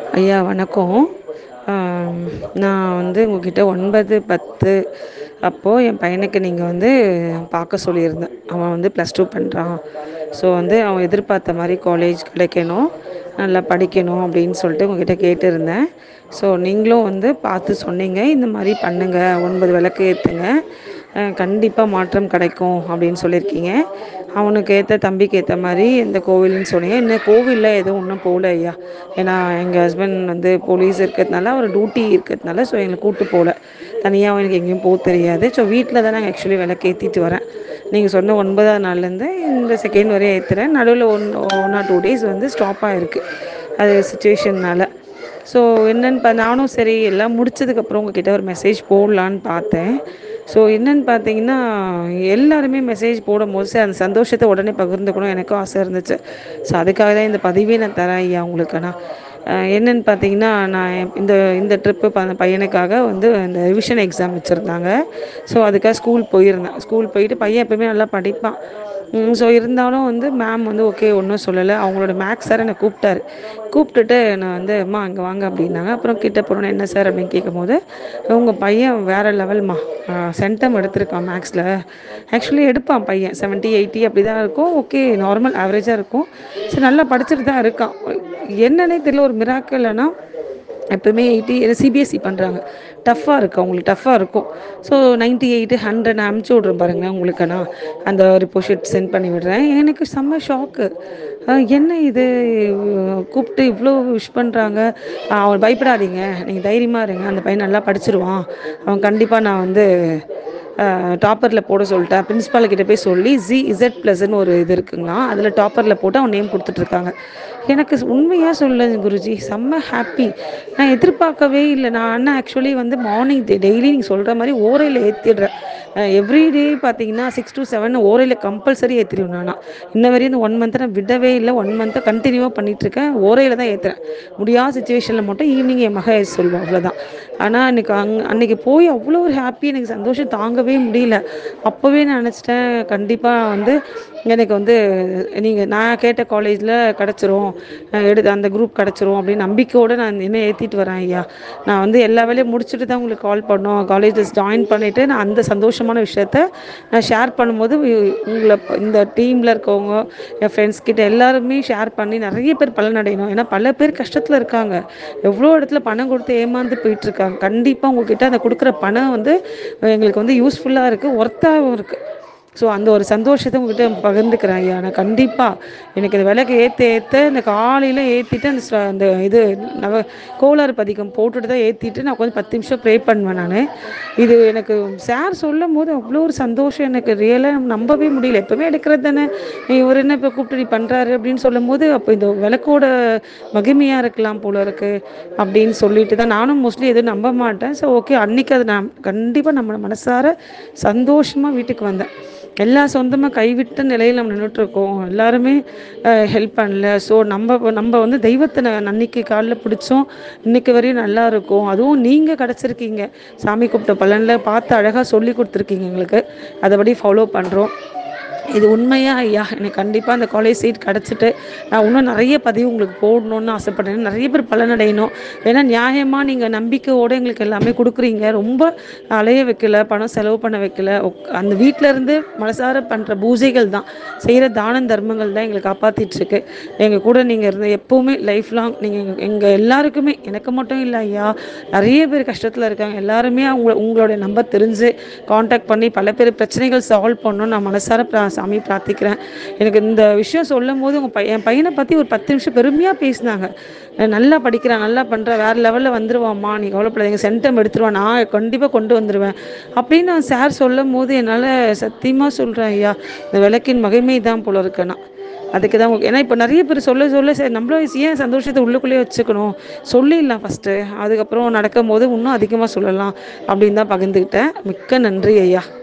ஐயா வணக்கம் நான் வந்து உங்கக்கிட்ட ஒன்பது பத்து அப்போது என் பையனுக்கு நீங்கள் வந்து பார்க்க சொல்லியிருந்தேன் அவன் வந்து ப்ளஸ் டூ பண்ணுறான் ஸோ வந்து அவன் எதிர்பார்த்த மாதிரி காலேஜ் கிடைக்கணும் நல்லா படிக்கணும் அப்படின்னு சொல்லிட்டு உங்கக்கிட்ட கேட்டிருந்தேன் ஸோ நீங்களும் வந்து பார்த்து சொன்னீங்க இந்த மாதிரி பண்ணுங்கள் ஒன்பது விளக்கு ஏற்றுங்க கண்டிப்பாக மாற்றம் கிடைக்கும் அப்படின்னு சொல்லியிருக்கீங்க அவனுக்கு ஏற்ற தம்பிக்கு ஏற்ற மாதிரி எந்த கோவில்னு சொன்னீங்க இன்னும் கோவிலில் எதுவும் இன்னும் போகல ஐயா ஏன்னா எங்கள் ஹஸ்பண்ட் வந்து போலீஸ் இருக்கிறதுனால அவர் டியூட்டி இருக்கிறதுனால ஸோ எங்களை கூப்பிட்டு போகல தனியாக எனக்கு எங்கேயும் போக தெரியாது ஸோ வீட்டில் தான் நாங்கள் ஆக்சுவலி விளக்கு ஏற்றிட்டு வரேன் நீங்கள் சொன்ன ஒன்பதாம் நாள்லேருந்து இந்த செகண்ட் வரையும் ஏற்றுறேன் நடுவில் one one or two days வந்து ஸ்டாப் ஆகிருக்கு அது சுச்சுவேஷன்னால் ஸோ என்னென்னு பா நானும் சரி எல்லாம் முடிச்சதுக்கப்புறம் உங்ககிட்ட ஒரு மெசேஜ் போடலான்னு பார்த்தேன் ஸோ என்னென்னு பார்த்தீங்கன்னா எல்லாருமே மெசேஜ் போடும்போது சரி அந்த சந்தோஷத்தை உடனே பகிர்ந்துக்கணும் எனக்கும் ஆசை இருந்துச்சு ஸோ அதுக்காக தான் இந்த பதிவே நான் தரேன் ஐயா உங்களுக்கு நான் என்னென்னு பார்த்தீங்கன்னா நான் இந்த இந்த ட்ரிப்பு ப பையனுக்காக வந்து இந்த ரிவிஷன் எக்ஸாம் வச்சுருந்தாங்க ஸோ அதுக்காக ஸ்கூல் போயிருந்தேன் ஸ்கூல் போயிட்டு பையன் எப்போயுமே நல்லா படிப்பான் ஸோ இருந்தாலும் வந்து மேம் வந்து ஓகே ஒன்றும் சொல்லலை அவங்களோட மேக்ஸ் சார் என்னை கூப்பிட்டாரு கூப்பிட்டுட்டு நான் வந்து அம்மா அங்கே வாங்க அப்படின்னாங்க அப்புறம் கிட்ட போனோன்னே என்ன சார் அப்படின்னு கேட்கும்போது உங்கள் பையன் வேறு லெவல்மா சென்டம் எடுத்திருக்கான் மேக்ஸில் ஆக்சுவலி எடுப்பான் பையன் செவன்ட்டி எயிட்டி அப்படி தான் இருக்கும் ஓகே நார்மல் ஆவரேஜாக இருக்கும் சரி நல்லா படிச்சுட்டு தான் இருக்கான் என்னன்னே தெரியல ஒரு மிராக்கல்னா எப்போவுமே எயிட்டி சிபிஎஸ்சி பண்ணுறாங்க டஃப்பாக இருக்குது அவங்களுக்கு டஃப்பாக இருக்கும் ஸோ நைன்ட்டி எயிட்டு ஹண்ட்ரட் நான் அமுச்சு விட்றேன் பாருங்களேன் உங்களுக்கு நான் அந்த ரிப்போர்ட் ஷீட் சென்ட் பண்ணி விடுறேன் எனக்கு செம்ம ஷாக்கு என்ன இது கூப்பிட்டு இவ்வளோ விஷ் பண்ணுறாங்க அவன் பயப்படாதீங்க நீங்கள் தைரியமாக இருங்க அந்த பையன் நல்லா படிச்சிருவான் அவன் கண்டிப்பாக நான் வந்து டாப்பரில் போட சொல்லிட்டேன் பிரின்ஸ்பால்கிட்ட போய் சொல்லி ஜி இசட் ப்ளஸ்ன்னு ஒரு இது இருக்குங்களா அதில் டாப்பரில் போட்டு அவன் நேம் கொடுத்துட்ருக்காங்க எனக்கு உண்மையாக சொல்ல குருஜி செம்ம ஹாப்பி நான் எதிர்பார்க்கவே இல்லை நான் அண்ணன் ஆக்சுவலி வந்து மார்னிங் டெய்லி நீங்கள் சொல்கிற மாதிரி ஓரையில் ஏற்றிடுறேன் எவ்ரிடே பார்த்தீங்கன்னா சிக்ஸ் டு செவன் ஓரையில் கம்பல்சரி ஏற்றிடுவேன் நான் இன்ன வரையும் இந்த ஒன் மந்த்தை நான் விடவே இல்லை ஒன் மந்த்தை கண்டினியூவாக பண்ணிகிட்ருக்கேன் ஓரையில் தான் ஏற்றுறேன் முடியாத சுச்சுவேஷனில் மட்டும் ஈவினிங் என் மக சொல்லுவேன் அவ்வளோதான் ஆனால் அன்றைக்கி அங் அன்றைக்கி போய் அவ்வளோ ஒரு ஹாப்பி எனக்கு சந்தோஷம் தாங்கவே முடியல அப்போவே நான் நினச்சிட்டேன் கண்டிப்பாக வந்து எனக்கு வந்து நீங்கள் நான் கேட்ட காலேஜில் கிடச்சிரும் எடுத்து அந்த குரூப் கிடச்சிரும் அப்படின்னு நம்பிக்கையோடு நான் இன்னும் ஏற்றிட்டு வரேன் ஐயா நான் வந்து எல்லா வேலையும் முடிச்சுட்டு தான் உங்களுக்கு கால் பண்ணோம் காலேஜஸ் ஜாயின் பண்ணிவிட்டு நான் அந்த சந்தோஷமான விஷயத்த நான் ஷேர் பண்ணும்போது உங்களை இந்த டீமில் இருக்கவங்க என் ஃப்ரெண்ட்ஸ் கிட்ட எல்லாருமே ஷேர் பண்ணி நிறைய பேர் பலனடையணும் ஏன்னா பல பேர் கஷ்டத்தில் இருக்காங்க எவ்வளோ இடத்துல பணம் கொடுத்து ஏமாந்து போயிட்டுருக்காங்க கண்டிப்பாக உங்ககிட்ட அந்த கொடுக்குற பணம் வந்து எங்களுக்கு வந்து யூஸ்ஃபுல்லாக இருக்குது ஒர்த்தாகவும் இருக்குது ஸோ அந்த ஒரு சந்தோஷத்தை உங்ககிட்ட பகிர்ந்துக்கிறேன் ஐயா நான் கண்டிப்பாக எனக்கு இந்த விளக்கு ஏற்ற ஏற்ற இந்த காலையில் ஏற்றிட்டு அந்த அந்த இது நவ கோளாறு பதிக்கம் போட்டுட்டு தான் ஏற்றிட்டு நான் கொஞ்சம் பத்து நிமிஷம் ப்ரே பண்ணுவேன் நான் இது எனக்கு சார் சொல்லும் போது அவ்வளோ ஒரு சந்தோஷம் எனக்கு ரியலாக நம்பவே முடியல எப்போவுமே எடுக்கிறது தானே இவர் என்ன இப்போ கூப்பிட்டு நீ பண்ணுறாரு அப்படின்னு சொல்லும் போது அப்போ இந்த விளக்கோட மகிமையாக இருக்கலாம் போல இருக்குது அப்படின்னு சொல்லிட்டு தான் நானும் மோஸ்ட்லி எதுவும் நம்ப மாட்டேன் ஸோ ஓகே அன்றைக்கி அது நான் கண்டிப்பாக நம்ம மனசார சந்தோஷமாக வீட்டுக்கு வந்தேன் எல்லா சொந்தமாக கைவிட்ட நிலையில் நம்ம நின்றுட்டுருக்கோம் எல்லாருமே ஹெல்ப் பண்ணல ஸோ நம்ம நம்ம வந்து தெய்வத்தை அன்னைக்கு காலில் பிடிச்சோம் இன்றைக்கி வரையும் நல்லா இருக்கும் அதுவும் நீங்கள் கிடச்சிருக்கீங்க சாமி கூப்பிட்ட பலனில் பார்த்து அழகாக சொல்லி கொடுத்துருக்கீங்க எங்களுக்கு அதைபடி ஃபாலோ பண்ணுறோம் இது உண்மையாக ஐயா எனக்கு கண்டிப்பாக அந்த காலேஜ் சீட் கிடச்சிட்டு நான் இன்னும் நிறைய பதிவு உங்களுக்கு போடணுன்னு ஆசைப்பட்றேன் நிறைய பேர் பலனடையணும் ஏன்னா நியாயமாக நீங்கள் நம்பிக்கையோடு எங்களுக்கு எல்லாமே கொடுக்குறீங்க ரொம்ப அலைய வைக்கல பணம் செலவு பண்ண வைக்கல அந்த வீட்டில் இருந்து மனசார பண்ணுற பூஜைகள் தான் செய்கிற தான தர்மங்கள் தான் எங்களை காப்பாற்றிட்டுருக்கு எங்கள் கூட நீங்கள் இருந்த எப்போவுமே லைஃப் லாங் நீங்கள் எங்கள் எல்லாருக்குமே எனக்கு மட்டும் இல்லை ஐயா நிறைய பேர் கஷ்டத்தில் இருக்காங்க எல்லாருமே அவங்க உங்களுடைய நம்பர் தெரிஞ்சு காண்டாக்ட் பண்ணி பல பேர் பிரச்சனைகள் சால்வ் பண்ணணும் நான் மனசார சாமி பிரார்த்திக்கிறேன் எனக்கு இந்த விஷயம் சொல்லும் போது உங்கள் பையன் என் பையனை பற்றி ஒரு பத்து நிமிஷம் பெருமையாக பேசினாங்க நல்லா படிக்கிறான் நல்லா பண்ணுறான் வேறு லெவலில் வந்துடுவாம்மா நீ கவலைப்படாதீங்க சென்டம் எடுத்துருவான் நான் கண்டிப்பாக கொண்டு வந்துடுவேன் அப்படின்னு நான் சார் சொல்லும் போது என்னால் சத்தியமாக சொல்கிறேன் ஐயா இந்த விளக்கின் மகிமை தான் போல இருக்கேன்னா அதுக்கு தான் ஏன்னா இப்போ நிறைய பேர் சொல்ல சொல்ல சரி நம்மளும் ஏன் சந்தோஷத்தை உள்ளுக்குள்ளேயே வச்சுக்கணும் சொல்லிடலாம் ஃபஸ்ட்டு அதுக்கப்புறம் நடக்கும் போது இன்னும் அதிகமாக சொல்லலாம் அப்படின்னு தான் பகிர்ந்துக்கிட்டேன் மிக்க நன்றி ஐயா